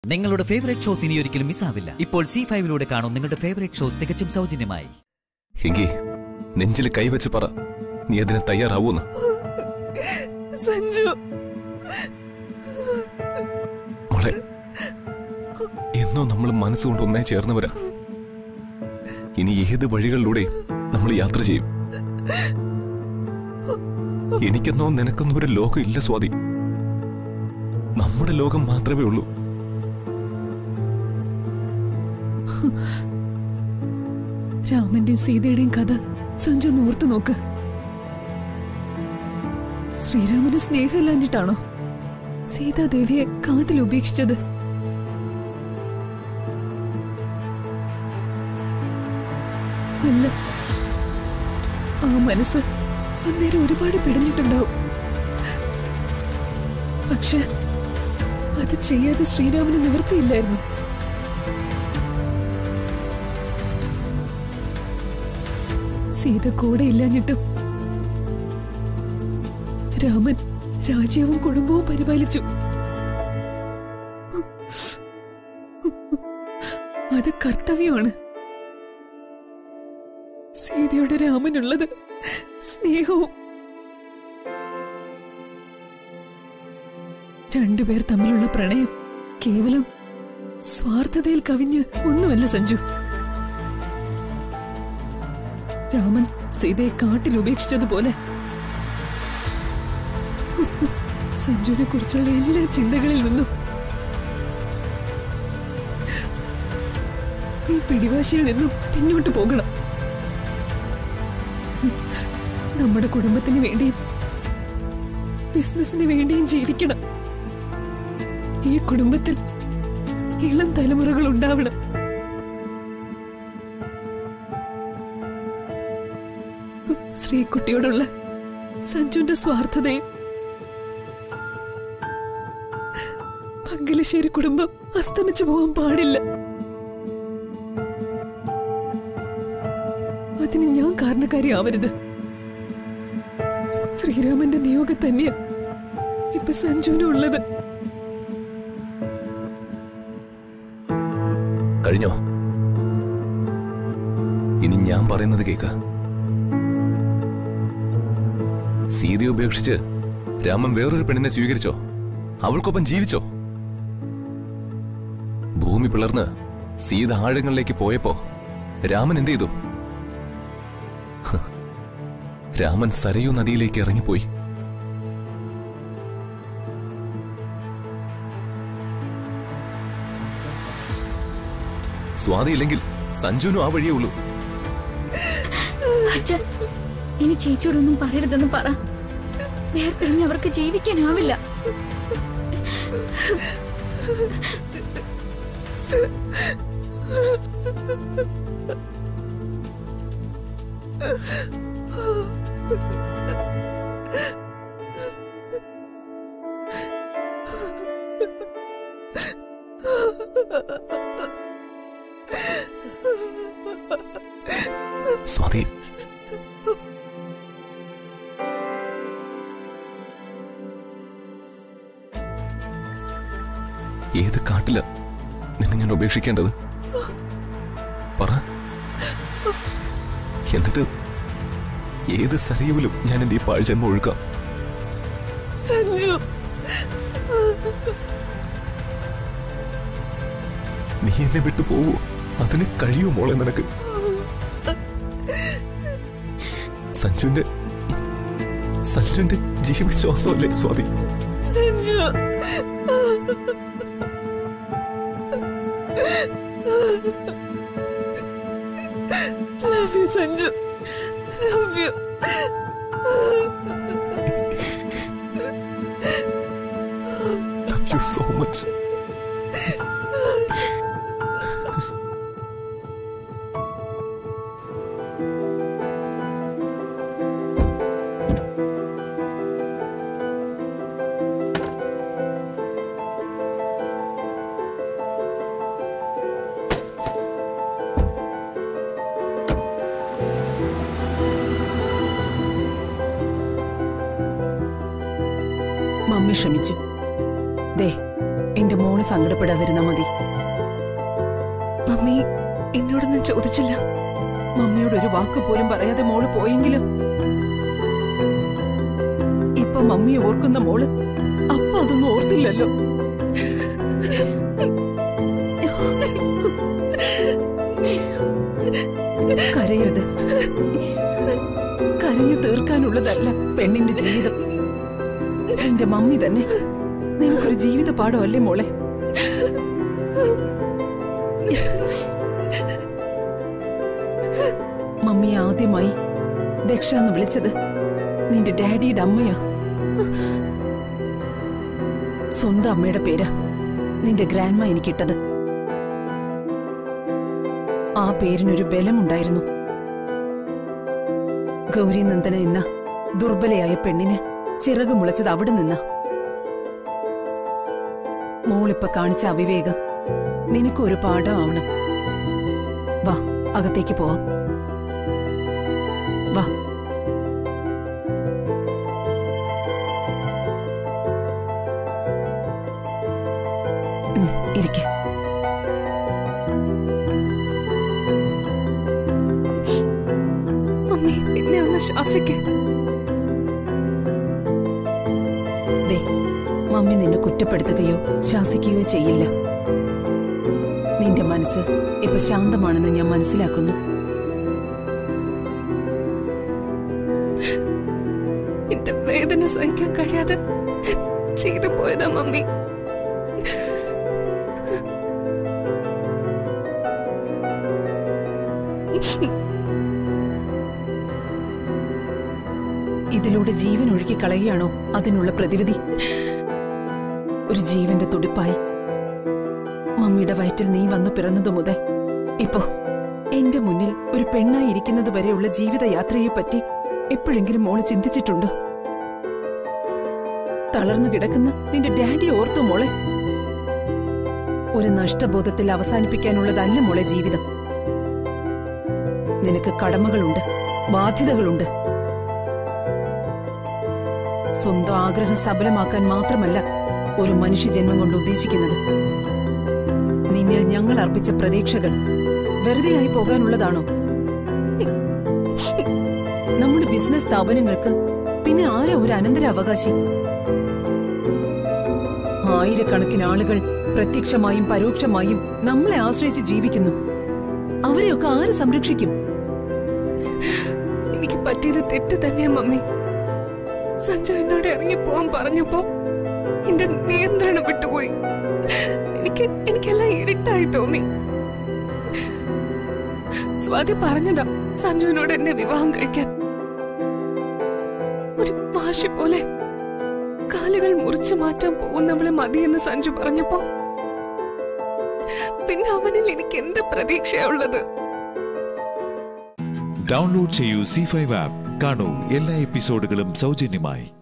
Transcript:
നിങ്ങളുടെ favourite shows ഇനി ഒരിക്കലും മിസ്സാവില്ല ഇപ്പോൾ സി ഫൈവിലൂടെ കാണും നിങ്ങളുടെ ഫേവറേറ്റ് ഷോ തികച്ചും സൗജന്യമായി എങ്കി നെഞ്ചിൽ കൈവച്ച് പറ നീ അതിന് തയ്യാറാവൂന്ന് സഞ്ജു മോളെ എന്നോ നമ്മൾ മനസ്സുകൊണ്ട് ഒന്നേ ചേർന്നവരാ ഇനി ഏത് വഴികളിലൂടെ നമ്മൾ യാത്ര ചെയ്യും എനിക്കെന്നോ നിനക്കെന്നോ ഒരു ലോകം ഇല്ല സ്വാതി നമ്മുടെ ലോകം മാത്രമേ ഉള്ളൂ രാമന്റെയും സീതയുടെയും കഥ സഞ്ജു ഒന്ന് ഓർത്തു നോക്ക് ശ്രീരാമന് സ്നേഹമില്ലാഞ്ഞിട്ടാണോ സീതാദേവിയെ കാട്ടിൽ ഉപേക്ഷിച്ചത് അല്ല ആ മനസ്സ് അന്നേരം ഒരുപാട് പിടഞ്ഞിട്ടുണ്ടാവും പക്ഷെ അത് ചെയ്യാതെ ശ്രീരാമന് നിവൃത്തിയില്ലായിരുന്നു സീത കൂടെ ഇല്ലാഞ്ഞിട്ടും രാമൻ രാജ്യവും കുടുംബവും പരിപാലിച്ചു അത് കർത്തവ്യമാണ് സീതയുടെ രാമനുള്ളത് സ്നേഹവും രണ്ടുപേർ തമ്മിലുള്ള പ്രണയം കേവലം സ്വാർത്ഥതയിൽ കവിഞ്ഞ് ഒന്നുമല്ല സഞ്ജു രാമൻ സീതയെ കാട്ടിൽ ഉപേക്ഷിച്ചതുപോലെ സഞ്ജുവിനെ കുറിച്ചുള്ള എല്ലാ ചിന്തകളിൽ നിന്നും ഈ പിടിവാശിയിൽ നിന്നും പിന്നോട്ട് പോകണം നമ്മുടെ കുടുംബത്തിന് വേണ്ടിയും ബിസിനസിന് വേണ്ടിയും ജീവിക്കണം ഈ കുടുംബത്തിൽ ഇളം തലമുറകൾ ഉണ്ടാവണം ശ്രീകുട്ടിയോടുള്ള സഞ്ജുവിന്റെ സ്വാർത്ഥതയും പങ്കലശ്ശേരി കുടുംബം അസ്തമിച്ചു പോകാൻ പാടില്ല അതിന് ഞാൻ കാരണക്കാരിയാവരുത് ശ്രീരാമന്റെ നിയോഗം തന്നെയാ ഇപ്പൊ സഞ്ജുവിനുള്ളത് കഴിഞ്ഞോ ഇനി ഞാൻ പറയുന്നത് കേക്ക സീതയെ ഉപേക്ഷിച്ച് രാമൻ വേറൊരു പെണ്ണിനെ സ്വീകരിച്ചോ അവൾക്കൊപ്പം ജീവിച്ചോ ഭൂമി പിളർന്ന് സീത ആഴങ്ങളിലേക്ക് പോയപ്പോ രാമൻ എന്ത് ചെയ്തു ഹ്. രാമൻ സരയൂ നദിയിലേക്ക് ഇറങ്ങിപ്പോയി സ്വാതിയില്ലെങ്കിൽ സഞ്ജുവിനും ആ വഴിയേ ഉള്ളൂ അച്ഛൻ ഇനി ചേച്ചിയോടൊന്നും പറയരുതെന്ന് പറ വേർപിരിഞ്ഞ് അവർക്ക് ജീവിക്കാനാവില്ല സ്വാതി ഏത് കാട്ടില നിന്നെ ഞാൻ ഉപേക്ഷിക്കേണ്ടത് പറ എന്നിട്ട് ഏത് സരയുവിലും ഞാൻ എന്റെ ഈ പാഴ്ജന്മം ഒഴുക്കാം സഞ്ജു നീ എന്നെ വിട്ടു പോവോ അതിന് കഴിയുമോ മോളെ നിനക്ക് സഞ്ജുവിന്റെ സഞ്ജുവിന്റെ ജീവശ്വാസമല്ലേ Swathi Sanju love you Sanju love you love you so much mummy ക്ഷമിച്ചു ദേ എന്റെ മോള് സങ്കടപ്പെടാതിരുന്നാ മതി മമ്മി എന്നോടൊന്നും ചോദിച്ചില്ല മമ്മിയോട് ഒരു വാക്ക് പോലും പറയാതെ മോള് പോയെങ്കിലും ഇപ്പൊ മമ്മിയെ ഓർക്കുന്ന മോള് അപ്പൊ അതൊന്നും ഓർത്തില്ലല്ലോ കരയരുത് കരഞ്ഞു തീർക്കാനുള്ളതല്ല പെണ്ണിന്റെ ജീവിതം എന്റെ മമ്മി തന്നെ നിനക്കൊരു ജീവിത പാഠമല്ലേ മോളെ മമ്മി ആദ്യമായി ദക്ഷ എന്ന് വിളിച്ചത് നിന്റെ ഡാഡിയുടെ അമ്മയാ സ്വന്തം അമ്മയുടെ പേരാ നിന്റെ ഗ്രാൻഡ്മ എനിക്കിട്ടത് ആ പേരിനൊരു ബലമുണ്ടായിരുന്നു ഗൗരി നന്ദന എന്ന ദുർബലയായ പെണ്ണിന് ചിറക് മുളച്ചത് അവിടെ നിന്ന മോളിപ്പ കാണിച്ച അവിവേകം നിനക്കൊരു പാഠമാവണം വാ അകത്തേക്ക് പോവാം വാ ഉം, ഇരിക്ക് മമ്മി എന്നെ ഒന്ന് ശ്വാസിക്ക് ദേ മമ്മി നിന്നെ കുറ്റപ്പെടുത്തുകയോ ശാസിക്കുകയോ ചെയ്യില്ല നിന്റെ മനസ്സ് ഇപ്പൊ ശാന്തമാണെന്ന് ഞാൻ മനസ്സിലാക്കുന്നു എന്റെ വേദന സഹിക്കാൻ കഴിയാതെ ചെയ്തു പോയതാ മമ്മി ഇതിലൂടെ ജീവൻ ഒഴുക്കി കളയുകയാണോ അതിനുള്ള പ്രതിവിധി ഒരു ജീവന്റെ തുടിപ്പായി മമ്മിയുടെ വയറ്റിൽ നീ വന്നു പിറന്നതു മുതൽ ഇപ്പോ എന്റെ മുന്നിൽ ഒരു പെണ്ണായി ഇരിക്കുന്നത് വരെയുള്ള ജീവിതയാത്രയെ പറ്റി എപ്പോഴെങ്കിലും മോള് ചിന്തിച്ചിട്ടുണ്ടോ തളർന്നു കിടക്കുന്ന നിന്റെ ഡാഡി ഓർത്തു മോളെ ഒരു നഷ്ടബോധത്തിൽ അവസാനിപ്പിക്കാനുള്ളതല്ല മോളെ ജീവിതം നിനക്ക് കടമകളുണ്ട് ബാധ്യതകളുണ്ട് സ്വന്തം ആഗ്രഹം സഫലമാക്കാൻ മാത്രമല്ല ഒരു മനുഷ്യജന്മം കൊണ്ട് ഉദ്ദേശിക്കുന്നത് നിന്നിൽ ഞങ്ങൾ അർപ്പിച്ച പ്രതീക്ഷകൾ വെറുതെയായി പോകാനുള്ളതാണോ നമ്മുടെ ബിസിനസ് സ്ഥാപനങ്ങൾക്ക് പിന്നെ ആരാ ഒരു അനന്തരാവകാശി ആയിരക്കണക്കിന് ആളുകൾ പ്രത്യക്ഷമായും പരോക്ഷമായും നമ്മളെ ആശ്രയിച്ച് ജീവിക്കുന്നു അവരെയൊക്കെ ആര് സംരക്ഷിക്കും എനിക്ക് പറ്റിയത് തെറ്റ് തന്നെയാ മമ്മി സഞ്ജു എന്നോട് ഇറങ്ങി പോവാൻ പറഞ്ഞപ്പോ എന്റെ നിയന്ത്രണം വിട്ടുപോയി എനിക്ക് എനിക്കെല്ലാം ഇരുട്ടായി തോന്നി സ്വാതി പറഞ്ഞതാ സഞ്ജുവിനോട് എന്നെ വിവാഹം കഴിക്കാൻ ഒരു വാശി പോലെ കാലുകൾ മുറിച്ചു മാറ്റാൻ പോകുന്നവളെ മതിയെന്ന് സഞ്ജു പറഞ്ഞപ്പോ പിന്നെ അവനിൽ എനിക്ക് എന്ത് പ്രതീക്ഷയാ ഉള്ളത് ഡൗൺലോഡ് ചെയ്യൂ സി ഫൈവ് ആപ്പ് കാണൂ എല്ലാ എപ്പിസോഡുകളും സൗജന്യമായി